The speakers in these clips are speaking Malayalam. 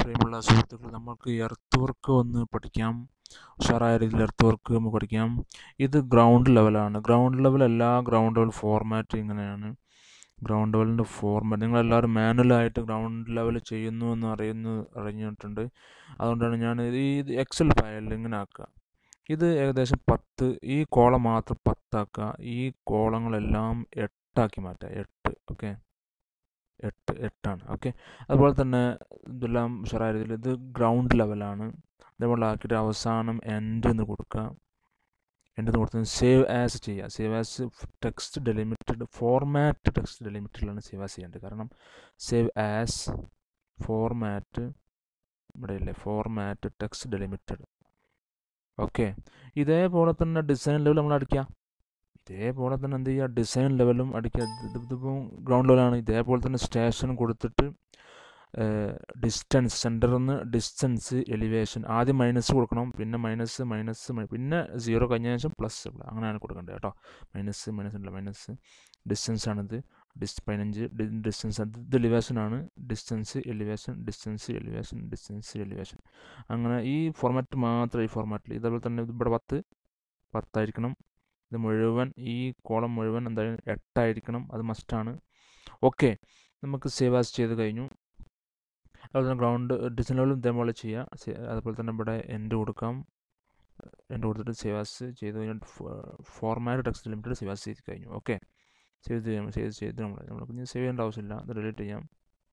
പ്രിയമുള്ള സുഹൃത്തുക്കൾ നമുക്ക് എർത്ത് വർക്ക് ഒന്ന് പഠിക്കാം ഉഷാറായ രീതിയിൽ എർത്ത് വർക്ക് നമുക്ക് പഠിക്കാം ഇത് ഗ്രൗണ്ട് ലെവലാണ് ഗ്രൗണ്ട് ലെവൽ എല്ലാ ഗ്രൗണ്ട് ലെവൽ ഫോർമാറ്റ് ഇങ്ങനെയാണ് ഗ്രൗണ്ട് ലെവലിൻ്റെ ഫോർമാറ്റ് നിങ്ങളെല്ലാവരും മാനുവലായിട്ട് ഗ്രൗണ്ട് ലെവൽ ചെയ്യുന്നു എന്ന് അറിയുന്നു അറിഞ്ഞിട്ടുണ്ട് അതുകൊണ്ടാണ് ഞാൻ ഈ എക്സൽ ഫയലിൽ ഇങ്ങനെ ആക്കുക ഇത് ഏകദേശം പത്ത് ഈ കോളം മാത്രം പത്താക്കുക ഈ കോളങ്ങളെല്ലാം എട്ടാക്കി മാറ്റുക എട്ട് ഓക്കെ എട്ട് എട്ടാണ് ഓക്കെ അതുപോലെ തന്നെ ഇതെല്ലാം ഉഷാറായ രീതിയിൽ ഇത് ഗ്രൗണ്ട് ലെവലാണ് ഇതേപോലെ ആക്കിയിട്ട് അവസാനം എൻഡ് എന്ന് കൊടുക്കുക എൻഡ് എന്ന് കൊടുത്ത് സേവ് ആസ് ചെയ്യുക save as text delimited format text ഡെലിമിറ്റഡിലാണ് സേവ് ആസ് ചെയ്യേണ്ടത് കാരണം സേവ് ആസ് ഫോർമാറ്റ് ഇവിടെ ഇല്ലേ ഫോർമാറ്റ് ടെക്സ്റ്റ് ഡെലിമിറ്റഡ് ഓക്കെ ഇതേപോലെ തന്നെ ഡിസൈൻ ലെവൽ നമ്മൾ അടിക്കുക ഇതേപോലെ തന്നെ എന്ത് ചെയ്യുക ഡിസൈൻ ലെവലും അടിക്കുക ഇതിപ്പോൾ ഗ്രൗണ്ട് ലെവലാണ് ഇതേപോലെ തന്നെ സ്റ്റേഷൻ കൊടുത്തിട്ട് ഡിസ്റ്റൻസ് സെൻറ്ററിൽ നിന്ന് ഡിസ്റ്റൻസ് എലിവേഷൻ ആദ്യം മൈനസ് കൊടുക്കണം പിന്നെ മൈനസ് മൈനസ് പിന്നെ സീറോ കഴിഞ്ഞ ശേഷം പ്ലസ് അങ്ങനെയാണ് കൊടുക്കേണ്ടത് കേട്ടോ മൈനസ് മൈനസ് ഉണ്ടല്ലോ മൈനസ് ഡിസ്റ്റൻസ് ആണിത് ഡിസ് പതിനഞ്ച് ഡിസ്റ്റൻസ് ഇത് എലിവേഷൻ ആണ് distance elevation distance elevation distance elevation അങ്ങനെ ഈ ഫോർമാറ്റ് മാത്രം ഈ ഫോർമാറ്റിൽ ഇതേപോലെ തന്നെ ഇവിടെ പത്ത് പത്തായിരിക്കണം ഇത് മുഴുവൻ ഈ കോളം മുഴുവൻ എന്തായാലും എട്ടായിരിക്കണം അത് മസ്റ്റാണ് ഓക്കെ നമുക്ക് സേവ് ആസ് ചെയ്ത് കഴിഞ്ഞു അതുപോലെ തന്നെ ഗ്രൗണ്ട് ഡിസൈൻ ലെവലും ഇതേപോലെ ചെയ്യാം അതുപോലെ തന്നെ ഇവിടെ എൻഡ് കൊടുക്കാം എൻഡ് കൊടുത്തിട്ട് സേവ് ആസ് ചെയ്ത് കഴിഞ്ഞിട്ട് format text limited save as ചെയ്ത് കഴിഞ്ഞു ഓക്കെ സേവ് ചെയ്യാം സേവ് ചെയ്ത് നമ്മൾ നമുക്ക് ഇനി സേവ് ചെയ്യേണ്ട ആവശ്യമില്ല അത് ഡിലീറ്റ് ചെയ്യാം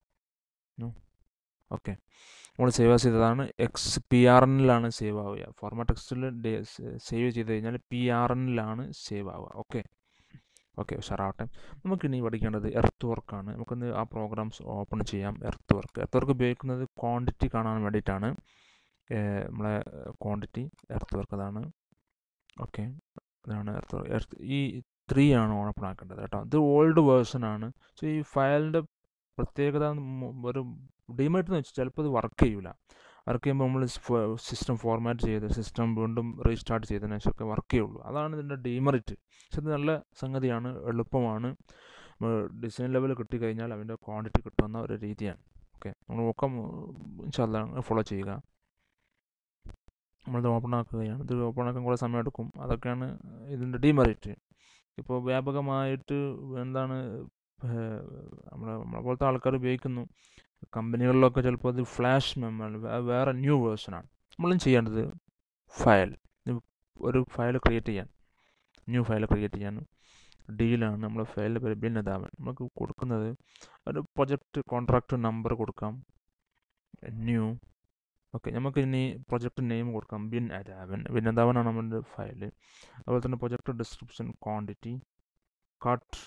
ഓക്കെ നമ്മൾ സേവ് ആസ് ചെയ്തതാണ് എക്സ് പി ആർ എന്നിലാണ് സേവ് ആവുക ഫോർമാറ്റ് ടെക്സ്റ്റിൽ സേവ് ചെയ്ത് കഴിഞ്ഞാൽ പി ആർ എന്നിലാണ് സേവ് ആവുക ഓക്കെ ഓക്കെ ഉഷാറാവട്ടെ നമുക്കിനി പഠിക്കേണ്ടത് എർത്ത് വർക്കാണ് നമുക്കിന്ന് ആ പ്രോഗ്രാംസ് ഓപ്പൺ ചെയ്യാം എർത്ത് വർക്ക് എർത്ത് വർക്ക് ഉപയോഗിക്കുന്നത് ക്വാണ്ടിറ്റി കാണാൻ വേണ്ടിയിട്ടാണ് നമ്മളെ ക്വാണ്ടിറ്റി എർത്ത് വർക്ക് അതാണ് ഓക്കെ ഇതാണ് എർത്ത് എർത്ത് ഈ ത്രീ ആണ് ഓപ്പൺ ആക്കേണ്ടത് കേട്ടോ ഇത് ഓൾഡ് വേർഷൻ ആണ് സോ ഈ ഫയലിൻ്റെ പ്രത്യേകത ഒരു ഡിമേറ്റ് എന്ന് വെച്ചാൽ ചിലപ്പോൾ ഇത് വർക്ക് ചെയ്യില്ല വർക്ക് ചെയ്യുമ്പോൾ നമ്മൾ സിസ്റ്റം ഫോർമാറ്റ് ചെയ്ത് സിസ്റ്റം വീണ്ടും റീസ്റ്റാർട്ട് ചെയ്തതിന് ശേഷമൊക്കെ വർക്ക് ചെയ്യുള്ളൂ അതാണ് ഇതിൻ്റെ ഡിമെറിറ്റ് പക്ഷെ ഇത് നല്ല സംഗതിയാണ് എളുപ്പമാണ് ഡിസൈൻ ലെവൽ കിട്ടിക്കഴിഞ്ഞാൽ അതിൻ്റെ ക്വാണ്ടിറ്റി കിട്ടുന്ന ഒരു രീതിയാണ് ഓക്കെ നമ്മൾ ഒക്കെ ഇൻഷാല്ല ഫോളോ ചെയ്യുക നമ്മളിത് ഓപ്പൺ ആക്കുകയാണ് ഇത് ഓപ്പൺ ആക്കാൻ കുറേ സമയം എടുക്കും അതൊക്കെയാണ് ഇതിൻ്റെ ഡിമെറിറ്റ് ഇപ്പോൾ വ്യാപകമായിട്ട് എന്താണ് നമ്മളെ നമ്മളെ പോലത്തെ ആൾക്കാർ ഉപയോഗിക്കുന്നു കമ്പനികളിലൊക്കെ ചിലപ്പോൾ അത് ഫ്ലാഷ് മെമ്മറി വേറെ ന്യൂ വേർഷനാണ് നമ്മളും ചെയ്യേണ്ടത് ഫയൽ ഒരു ഫയൽ ക്രിയേറ്റ് ചെയ്യാൻ ന്യൂ ഫയൽ ക്രിയേറ്റ് ചെയ്യാൻ ഡീലാണ് നമ്മൾ ഫയലിൻ്റെ പേര് ബിൻ അതാവൻ നമുക്ക് കൊടുക്കുന്നത് ഒരു പ്രൊജക്റ്റ് കോൺട്രാക്ട് നമ്പർ കൊടുക്കാം ന്യൂ ഓക്കെ നമുക്ക് ഇനി പ്രൊജക്റ്റ് നെയിം കൊടുക്കാം ബിൻ അതാവൻ ബിൻ അതാവനാണ് നമ്മുടെ ഫയൽ അതുപോലെ തന്നെ project description quantity cut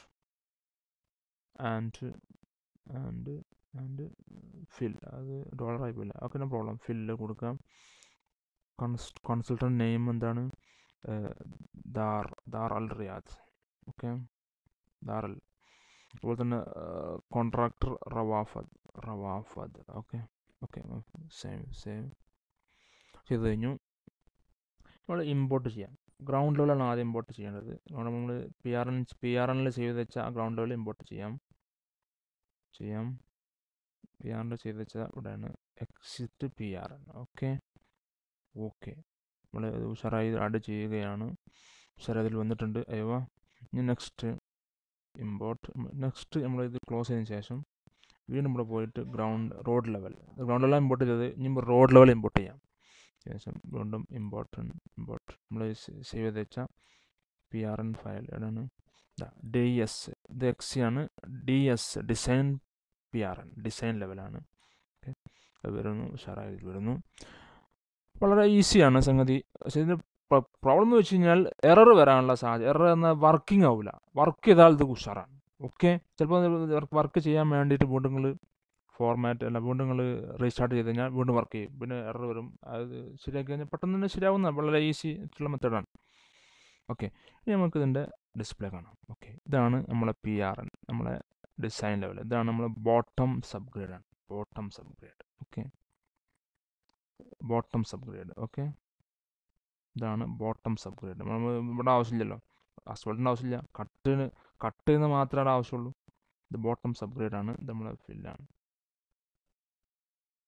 and and and fill അത് ഡോളറായി പോയില്ല ഓക്കെ നോ പ്രോബ്ലം ഫില്ല് കൊടുക്കാം കൺസൾട്ടൻ്റ് നെയിം എന്താണ് Dar Dar Al Riyadh okay Dar Al അതുപോലെ തന്നെ contractor Rawafed Rawafed okay okay save save ചെയ്ത് കഴിഞ്ഞു നമ്മൾ ഇമ്പോർട്ട് ചെയ്യാം ഗ്രൗണ്ട് ലെവലാണ് ആദ്യം ഇമ്പോർട്ട് ചെയ്യേണ്ടത് നമ്മൾ P R N P R എനിൽ സേവ് ചെയ്ത് വെച്ചാൽ ഗ്രൗണ്ട് ലെവൽ ഇമ്പോർട്ട് ചെയ്യാം ചെയ്യാം പി ആറിൻ്റെ ചെയ്ത് വെച്ചാൽ ഇവിടെയാണ് exit P R N okay okay നമ്മൾ ഉഷാറായി ആഡ് ചെയ്യുകയാണ് ഉഷാറായതിൽ വന്നിട്ടുണ്ട് അയവ ഇനി നെക്സ്റ്റ് ഇമ്പോർട്ട് നെക്സ്റ്റ് നമ്മൾ ഇത് ക്ലോസ് ചെയ്തതിന് ശേഷം വീണ്ടും ഇവിടെ പോയിട്ട് ground road level ground level import ചെയ്ത് ഇനി റോഡ് ലെവൽ ഇമ്പോർട്ട് ചെയ്യാം ശേഷം വീണ്ടും ഇമ്പോർട്ട് ഇമ്പോർട്ട് നമ്മൾ സേവ് ചെയ്ത് വെച്ചാൽ പി ആർ എൻ ഫയൽ എവിടെയാണ് ഡി എസ് ഇത് എക്സി ആണ് D S design P R N design ലെവലാണ് ഓക്കെ അത് വരുന്നു ഉഷാറായി വരുന്നു വളരെ ഈസിയാണ് സംഗതി പക്ഷേ ഇതിന് പ്രോബ്ലം എന്ന് വെച്ച് കഴിഞ്ഞാൽ എറർ വരാനുള്ള സാധ്യത എറർ എന്ന വർക്കിംഗ് ആവില്ല വർക്ക് ചെയ്താൽ ഇത് ഉഷാറാണ് ഓക്കെ ചിലപ്പോൾ വർക്ക് ചെയ്യാൻ വേണ്ടിയിട്ട് വീണ്ടും നിങ്ങൾ ഫോർമാറ്റ് അല്ല വീണ്ടും നിങ്ങൾ റീസ്റ്റാർട്ട് ചെയ്ത് കഴിഞ്ഞാൽ വീണ്ടും വർക്ക് ചെയ്യും പിന്നെ എറർ വരും അത് ശരിയാക്കി കഴിഞ്ഞാൽ പെട്ടെന്ന് തന്നെ ശരിയാവുന്ന വളരെ ഈസി ആയിട്ടുള്ള മെത്തേഡാണ് ഓക്കെ ഇനി നമുക്ക് ഇതിൻ്റെ ഡിസ്പ്ലേ കാണാം ഓക്കെ ഇതാണ് നമ്മളെ പി ആർ എൻ നമ്മളെ ഡിസൈൻ ലെവൽ ഇതാണ് നമ്മൾ ബോട്ടം സബ്ഗ്രേഡ് ആണ് bottom subgrade okay bottom subgrade okay ഇതാണ് ബോട്ടം സബ്ഗ്രേഡ് നമ്മൾ ഇവിടെ ആവശ്യമില്ലല്ലോ അസ്ഫോൾട്ടിൻ്റെ ആവശ്യമില്ല കട്ടിന് കട്ട് ചെയ്യുന്ന മാത്രമേ ആവശ്യമുള്ളൂ ഇത് ബോട്ടം സബ്ഗ്രേഡ് ആണ് ഇത് നമ്മളെ ഫില്ലാണ്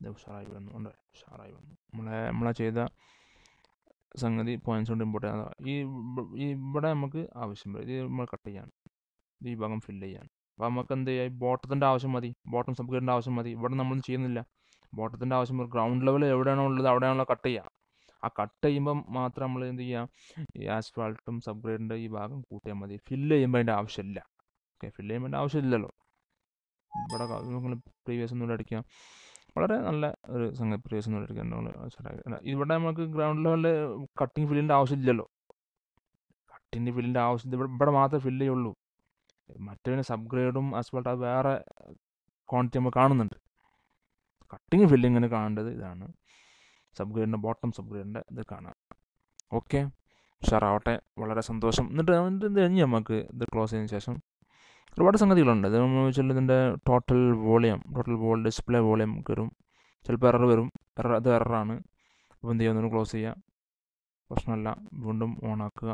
ഇത് ഉഷാറായി വന്നു ഉണ്ട് ഉഷാറായി വന്നു നമ്മളെ നമ്മളെ ചെയ്ത സംഗതി പോയിന്റ്സ് കൊണ്ട് ഇമ്പോർട്ട് ചെയ്യാൻ ഈ ഇബ- ഈ ഇവിടെ നമുക്ക് ആവശ്യം വരും ഇത് നമ്മൾ കട്ട് ചെയ്യാൻ ഇത് ഈ ഭാഗം ഫില്ല് ചെയ്യാൻ അപ്പോൾ നമുക്ക് എന്ത് ചെയ്യാം ബോട്ടത്തിൻ്റെ ആവശ്യം മതി ബോട്ടം സബ്ഗ്രേഡിൻ്റെ ആവശ്യം മതി ഇവിടെ നമ്മളൊന്നും ചെയ്യുന്നില്ല ബോട്ടത്തിൻ്റെ ആവശ്യം ഗ്രൗണ്ട് ലെവൽ എവിടെയാണോ ഉള്ളത് അവിടെയാണല്ലോ കട്ട് ചെയ്യുക ആ കട്ട് ചെയ്യുമ്പം മാത്രം നമ്മൾ എന്ത് ചെയ്യുക ഈ ആസ്ഫാൾട്ടും സബ്ഗ്രേഡിൻ്റെ ഈ ഭാഗം കൂട്ടിയാൽ മതി ഫില്ല് ചെയ്യുമ്പോൾ അതിൻ്റെ ആവശ്യമില്ല ഓക്കെ ഫില്ല് ചെയ്യുമ്പോൾ അതിൻ്റെ ആവശ്യമില്ലല്ലോ ഇവിടെ നിങ്ങൾ പ്രീവിയസ് ഒന്നുകൂടെ അടിക്കുക വളരെ നല്ല ഒരു സംഗതി പ്രീവിയസ് ഒന്നുകൂടെ അടിക്കുക നമ്മൾ ശരിയാക്കി ഇവിടെ നമുക്ക് ഗ്രൗണ്ട് ലെവലിൽ കട്ടിങ് ഫില്ലിൻ്റെ ആവശ്യമില്ലല്ലോ കട്ടിങ് ഫില്ലിൻ്റെ ആവശ്യം ഇവിടെ ഇവിടെ മാത്രമേ ഫില്ല് ചെയ്യുള്ളൂ മറ്റേതിന് സബ്ഗ്രേഡും ആസ്ഫാൾട്ട് അത് വേറെ ക്വാണ്ടിറ്റി നമ്മൾ കാണുന്നുണ്ട് കട്ടിങ് ഫില്ലിങ്ങിന് കാണേണ്ടത് ഇതാണ് സബ്ഗ്രേഡിൻ്റെ ബോട്ടം സബ്ഗ്രേഡിൻ്റെ ഇത് കാണാം ഓക്കെ ഉഷാറാവട്ടെ വളരെ സന്തോഷം എന്നിട്ട് എന്നിട്ട് ഇത് കഴിഞ്ഞ് നമുക്ക് ഇത് ക്ലോസ് ചെയ്തതിന് ശേഷം ഒരുപാട് സംഗതികളുണ്ട് ഇത് നമ്മൾ വെച്ചാൽ ഇതിൻ്റെ ടോട്ടൽ വോളിയം ടോട്ടൽ വോൾ ഡിസ്പ്ലേ വോളിയം വരും ചിലപ്പോൾ എറർ വരും എറർ അത് എററാണ് അപ്പോൾ എന്ത് ചെയ്യുക ക്ലോസ് ചെയ്യുക പ്രശ്നമല്ല വീണ്ടും ഓൺ ആക്കുക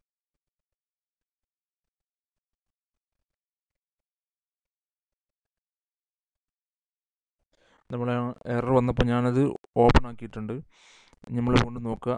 നമ്മൾ എറർ വന്നപ്പോൾ ഞാനത് ഓപ്പൺ ആക്കിയിട്ടുണ്ട് നമ്മൾ കൊണ്ട് നോക്കുക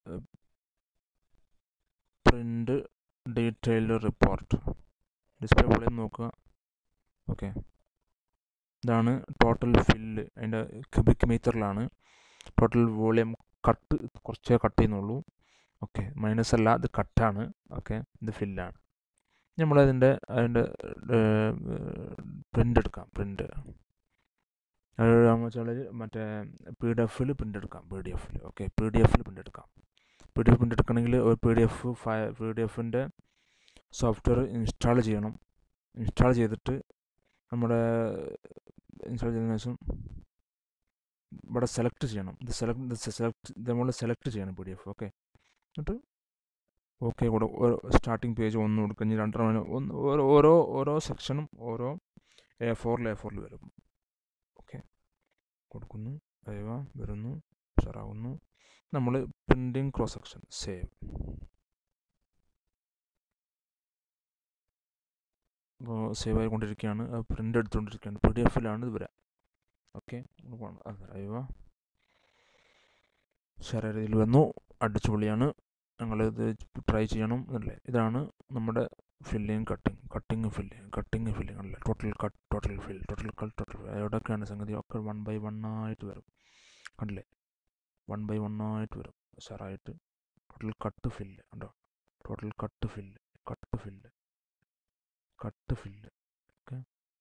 print detailed report display volume നോക്കുക ഓക്കെ ഇതാണ് ടോട്ടൽ ഫില്ല് അതിൻ്റെ ക്യൂബിക് മീറ്ററിലാണ് ടോട്ടൽ വോളിയം കട്ട് കുറച്ചേ കട്ട് ചെയ്യുന്നുള്ളൂ ഓക്കെ മൈനസ് അല്ല ഇത് കട്ടാണ് ഓക്കെ ഇത് ഫില്ലാണ് നമ്മളതിൻ്റെ അതിൻ്റെ പ്രിൻ്റ് എടുക്കാം പ്രിൻ്റ് വെച്ചാൽ മറ്റേ പി ഡി എഫിൽ പ്രിൻ്റ് എടുക്കാം പി ഡി എഫിൽ ഓക്കെ പി ഡി എഫിൽ പ്രിൻ്റ് എടുക്കാം പി ഡി എഫ് പ്രിൻ്റ് എടുക്കണമെങ്കിൽ ഒരു പി ഡി എഫ് ഫയ പി ഡി എഫിൻ്റെ സോഫ്റ്റ്വെയർ ഇൻസ്റ്റാൾ ചെയ്യണം ഇൻസ്റ്റാൾ ചെയ്തിട്ട് നമ്മുടെ ഇൻസ്റ്റാൾ ചെയ്തതിനു ശേഷം ഇവിടെ സെലക്ട് ചെയ്യണം ഇത് സെലക്ട് സെലക്ട് ഇത് നമ്മൾ സെലക്ട് ചെയ്യണം പി ഡി എഫ് ഓക്കെ എന്നിട്ട് ഓക്കെ കൂടെ സ്റ്റാർട്ടിങ് പേജ് ഒന്ന് കൊടുക്കഞ്ഞ് രണ്ടെണ്ണം ഒന്ന് ഓരോ ഓരോ ഓരോ സെക്ഷനും ഓരോ എ ഫോറിൽ എ ഫോറിൽ വരും ഓക്കെ കൊടുക്കുന്നു ദയവ വരുന്നു ഉഷാറാവുന്നു നമ്മൾ പ്രിൻറ്റിങ് ക്രോസ് സെക്ഷൻ സേവ് അപ്പോൾ സേവ് ആയിക്കൊണ്ടിരിക്കുകയാണ് പ്രിൻ്റ് എടുത്തുകൊണ്ടിരിക്കുകയാണ് പി ഡി എഫിലാണ് ഇത് വരാം ഓക്കെ അയ്യോ ശരി രീതിയിൽ വന്നു അടിച്ചുപൊളിയാണ് ഞങ്ങളിത് ട്രൈ ചെയ്യണം എന്നല്ലേ ഇതാണ് നമ്മുടെ filling cutting cutting filling cutting filling അല്ലേ total cut total fill total cut total fill എവിടെയൊക്കെയാണ് സംഗതി ഒക്കെ വൺ ബൈ വൺ ആയിട്ട് വരും കണ്ടില്ലേ വൺ ബൈ വൺ ആയിട്ട് വരും ഉഷാറായിട്ട് ടോട്ടൽ കട്ട് ഫില്ല് കണ്ടോ total cut fill cut fill cut fill okay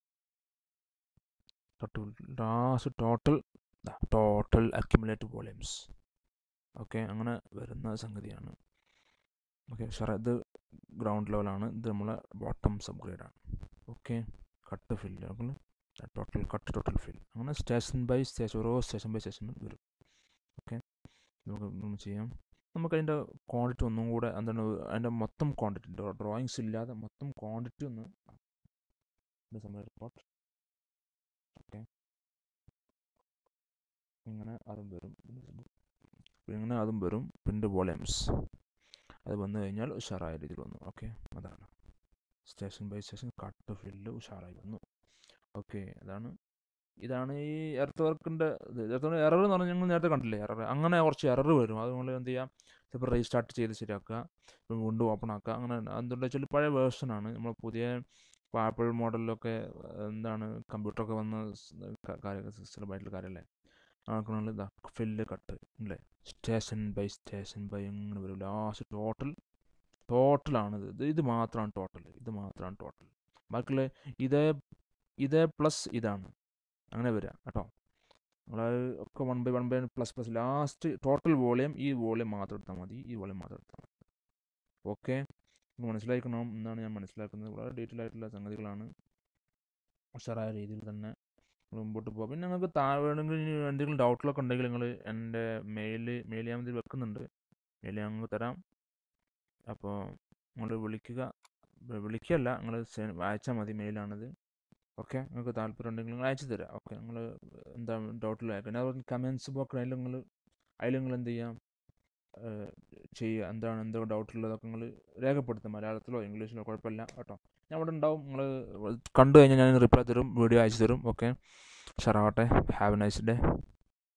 cut last total total accumulate volumes okay അങ്ങനെ വരുന്ന സംഗതിയാണ് ഓക്കെ സാറേ ഇത് ഗ്രൗണ്ട് ലെവലാണ് ഇത് നമ്മളെ ബോട്ടം സബ്ഗ്രേഡാണ് ഓക്കെ കട്ട് ഫില്ല് നമ്മൾ ടോട്ടൽ കട്ട് ടോട്ടൽ ഫിൽ അങ്ങനെ സ്റ്റേഷൻ ബൈ സ്റ്റേഷൻ ഓരോ സ്റ്റേഷൻ ബൈ സ്റ്റേഷൻ വരും ഓക്കെ നമുക്ക് ചെയ്യാം നമുക്കതിൻ്റെ ക്വാണ്ടിറ്റി ഒന്നും കൂടെ എന്താണ് അതിൻ്റെ മൊത്തം ക്വാണ്ടിറ്റി ഡ്രോയിങ്സ് ഇല്ലാതെ മൊത്തം ക്വാണ്ടിറ്റി ഒന്ന് റിപ്പോർട്ട് ഓക്കെ ഇങ്ങനെ അതും വരും ഇങ്ങനെ അതും വരും പ്രിൻ്റ് വോളിയംസ് അത് വന്നു കഴിഞ്ഞാൽ ഉഷാറായ രീതിയിൽ വന്നു ഓക്കെ അതാണ് station by station cut fill ഉഷാറായി വന്നു ഓക്കെ അതാണ് ഇതാണ് ഈ എർത്ത് വർക്കിൻ്റെ എർത്ത് എറർ എന്ന് പറഞ്ഞാൽ ഞങ്ങൾ നേരത്തെ കണ്ടില്ലേ എറർ അങ്ങനെ കുറച്ച് എറർ വരും അത് നമ്മൾ എന്ത് ചെയ്യാം ചിലപ്പോൾ റീസ്റ്റാർട്ട് ചെയ്ത് ശരിയാക്കുക ഇപ്പം വീണ്ടും ഓപ്പൺ ആക്കുക അങ്ങനെ എന്തുകൊണ്ടാ വെച്ചാൽ പഴയ വേർഷനാണ് നമ്മൾ പുതിയ ഇപ്പോൾ ആപ്പിൾ മോഡലിലൊക്കെ എന്താണ് കമ്പ്യൂട്ടറൊക്കെ വന്ന സിസ്റ്റമായിട്ടുള്ള കാര്യമല്ലേ ആക്കണമെങ്കിൽ ഇതാ ഫില്ല് കട്ട് അല്ലേ സ്റ്റേഷൻ ബൈ സ്റ്റേഷൻ ബൈ എങ്ങനെ വരും ലാസ്റ്റ് ടോട്ടൽ ടോട്ടലാണ് ഇത് ഇത് മാത്രമാണ് ടോട്ടൽ ഇത് മാത്രമാണ് ടോട്ടൽ ബാക്കിയുള്ള ഇതേ ഇതേ പ്ലസ് ഇതാണ് അങ്ങനെ വരിക കേട്ടോ നമ്മൾ ഒക്കെ one by one by plus plus last total volume ഈ വോളിയം മാത്രം എടുത്താൽ മതി ഈ വോളിയം മാത്രം എടുത്താൽ മതി ഓക്കെ മനസ്സിലാക്കണം എന്നാണ് ഞാൻ മനസ്സിലാക്കുന്നത് വളരെ ഡീറ്റെയിൽ ആയിട്ടുള്ള സംഗതികളാണ് ഉഷാറായ രീതിയിൽ തന്നെ മുമ്പോട്ട് പോകാം പിന്നെ നിങ്ങൾക്ക് താഴെ വേണമെങ്കിൽ എന്തെങ്കിലും ഡൗട്ടിലൊക്കെ ഉണ്ടെങ്കിൽ നിങ്ങൾ എൻ്റെ മെയിൽ മെയിൽ ഞാൻ ഇതിൽ വെക്കുന്നുണ്ട് മെയിൽ ഞങ്ങൾ തരാം അപ്പോൾ നിങ്ങൾ വിളിക്കുക വിളിക്കുകയല്ല നിങ്ങൾ അയച്ചാൽ മതി മെയിലാണിത് ഓക്കെ നിങ്ങൾക്ക് താല്പര്യം ഉണ്ടെങ്കിൽ നിങ്ങൾ അയച്ചു തരാം ഓക്കെ നിങ്ങൾ എന്താ ഡൗട്ടിൽ അയക്കാം പിന്നെ അതുപോലെ കമൻസ് ബോക്സ് അതിൽ നിങ്ങൾ അതിൽ നിങ്ങൾ എന്ത് ചെയ്യാം ചെയ്യുക എന്താണ് എന്തോ ഡൗട്ടുള്ളതൊക്കെ നിങ്ങൾ രേഖപ്പെടുത്തും മലയാളത്തിലോ ഇംഗ്ലീഷിലോ കുഴപ്പമില്ല കേട്ടോ ഞാൻ ഇവിടെ ഉണ്ടാവും നിങ്ങൾ കണ്ടു കഴിഞ്ഞാൽ ഞാൻ റിപ്ലൈ തരും വീഡിയോ അയച്ചു തരും ഓക്കെ ഷറാവട്ടെ ഹാവ് എ നൈസ് ഡേ